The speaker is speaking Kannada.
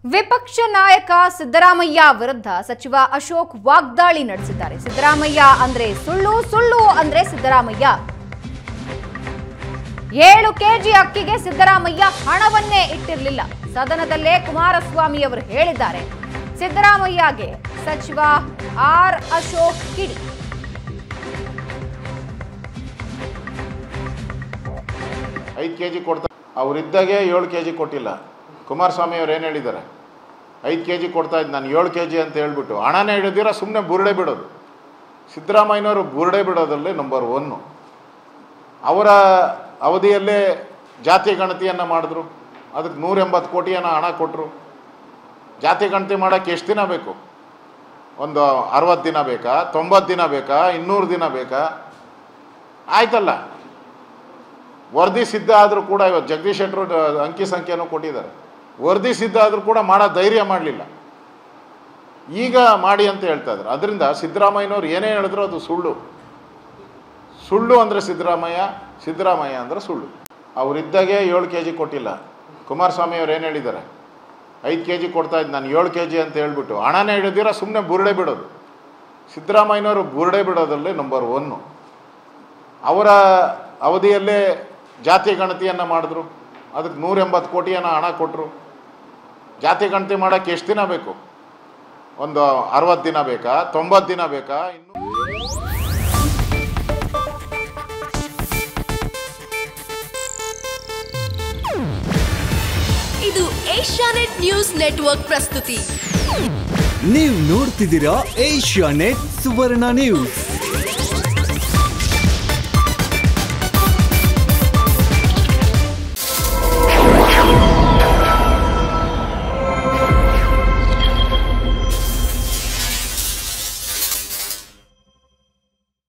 ವಿಪಕ್ಷ ನಾಯಕ ಸಿದ್ದರಾಮಯ್ಯ ವಿರುದ್ಧ ಸಚಿವ ಅಶೋಕ್ ವಾಗ್ದಾಳಿ ನಡೆಸಿದ್ದಾರೆ ಸಿದ್ದರಾಮಯ್ಯ ಅಂದ್ರೆ ಸುಳ್ಳು ಸುಳ್ಳು ಅಂದ್ರೆ ಸಿದ್ದರಾಮಯ್ಯ ಏಳು ಕೆಜಿ ಅಕ್ಕಿಗೆ ಸಿದ್ದರಾಮಯ್ಯ ಹಣವನ್ನೇ ಇಟ್ಟಿರಲಿಲ್ಲ ಸದನದಲ್ಲೇ ಕುಮಾರಸ್ವಾಮಿ ಅವರು ಹೇಳಿದ್ದಾರೆ ಸಿದ್ದರಾಮಯ್ಯಗೆ ಸಚಿವ ಆರ್ ಅಶೋಕ್ ಕಿಡಿ ಐದು ಕೆ ಜಿ ಕೊಡ್ತಾ ಅವರಿದ್ದಾಗೆ ಏಳು ಕೆ ಜಿ ಕೊಟ್ಟಿಲ್ಲ ಕುಮಾರಸ್ವಾಮಿ ಅವ್ರು ಏನು ಹೇಳಿದ್ದಾರೆ ಐದು ಕೆ ಜಿ ಕೊಡ್ತಾ ಇದ್ದು ನಾನು ಏಳು ಕೆ ಜಿ ಅಂತ ಹೇಳ್ಬಿಟ್ಟು ಹಣನೇ ಹಿಡಿದಿರ ಸುಮ್ಮನೆ ಬುರುಡೆ ಬಿಡೋದು ಸಿದ್ದರಾಮಯ್ಯನವರು ಬುರುಡೆ ಬಿಡೋದ್ರಲ್ಲಿ ನಂಬರ್ ಒನ್ನು ಅವರ ಅವಧಿಯಲ್ಲೇ ಜಾತಿ ಗಣತಿಯನ್ನು ಮಾಡಿದ್ರು ಅದಕ್ಕೆ ನೂರ ಎಂಬತ್ತು ಕೋಟಿಯನ್ನು ಹಣ ಕೊಟ್ಟರು ಜಾತಿ ಗಣತಿ ಮಾಡೋಕ್ಕೆ ಎಷ್ಟು ದಿನ ಬೇಕು ಒಂದು ಅರವತ್ತು ದಿನ ಬೇಕಾ ತೊಂಬತ್ತು ದಿನ ಬೇಕಾ ಇನ್ನೂರು ದಿನ ಬೇಕಾ ಆಯ್ತಲ್ಲ ವರದಿ ಸಿದ್ಧ ಆದರೂ ಕೂಡ ಇವತ್ತು ಜಗದೀಶ್ ಶೆಟ್ಟರು ಅಂಕಿ ಸಂಖ್ಯೆನೂ ಕೊಟ್ಟಿದ್ದಾರೆ ವರದಿ ಸಿದ್ಧ ಆದರೂ ಕೂಡ ಮಾಡೋ ಧೈರ್ಯ ಮಾಡಲಿಲ್ಲ ಈಗ ಮಾಡಿ ಅಂತ ಹೇಳ್ತಾ ಇದ್ದಾರೆ ಅದರಿಂದ ಸಿದ್ದರಾಮಯ್ಯನವ್ರು ಏನೇ ಹೇಳಿದ್ರು ಅದು ಸುಳ್ಳು ಸುಳ್ಳು ಅಂದರೆ ಸಿದ್ದರಾಮಯ್ಯ ಸಿದ್ದರಾಮಯ್ಯ ಅಂದರೆ ಸುಳ್ಳು ಅವರಿದ್ದಾಗೆ ಏಳು ಕೆ ಜಿ ಕೊಟ್ಟಿಲ್ಲ ಕುಮಾರಸ್ವಾಮಿ ಅವ್ರು ಏನು ಹೇಳಿದ್ದಾರೆ ಐದು ಕೆ ಜಿ ಕೊಡ್ತಾ ಇದ್ದು ನಾನು ಏಳು ಕೆ ಜಿ ಅಂತ ಹೇಳ್ಬಿಟ್ಟು ಹಣನೇ ಹಿಡಿದಿರ ಸುಮ್ಮನೆ ಬುರುಡೆ ಬಿಡೋದು ಸಿದ್ದರಾಮಯ್ಯನವರು ಬುರುಡೆ ಬಿಡೋದ್ರಲ್ಲಿ ನಂಬರ್ ಒನ್ನು ಅವರ ಅವಧಿಯಲ್ಲೇ ಜಾತಿ ಗಣತಿಯನ್ನು ಮಾಡಿದ್ರು ಅದಕ್ಕೆ ನೂರ ಎಂಬತ್ತು ಕೋಟಿಯನ್ನು ಹಣ ಕೊಟ್ಟರು ಜಾತಿ ಗಣತಿ ಮಾಡೋಕ್ಕೆ ಎಷ್ಟು ದಿನ ಬೇಕು ಒಂದು ಅರವತ್ತು ದಿನ ಬೇಕಾ ತೊಂಬತ್ತು ದಿನ ಬೇಕಾ ಇನ್ನು ಇದು ಏಷ್ಯಾನೆಟ್ ನ್ಯೂಸ್ ನೆಟ್ವರ್ಕ್ ಪ್ರಸ್ತುತಿ ನೀವು ನೋಡ್ತಿದ್ದೀರಾ ಏಷ್ಯಾ ನೆಟ್ ಸುವರ್ಣ ನ್ಯೂಸ್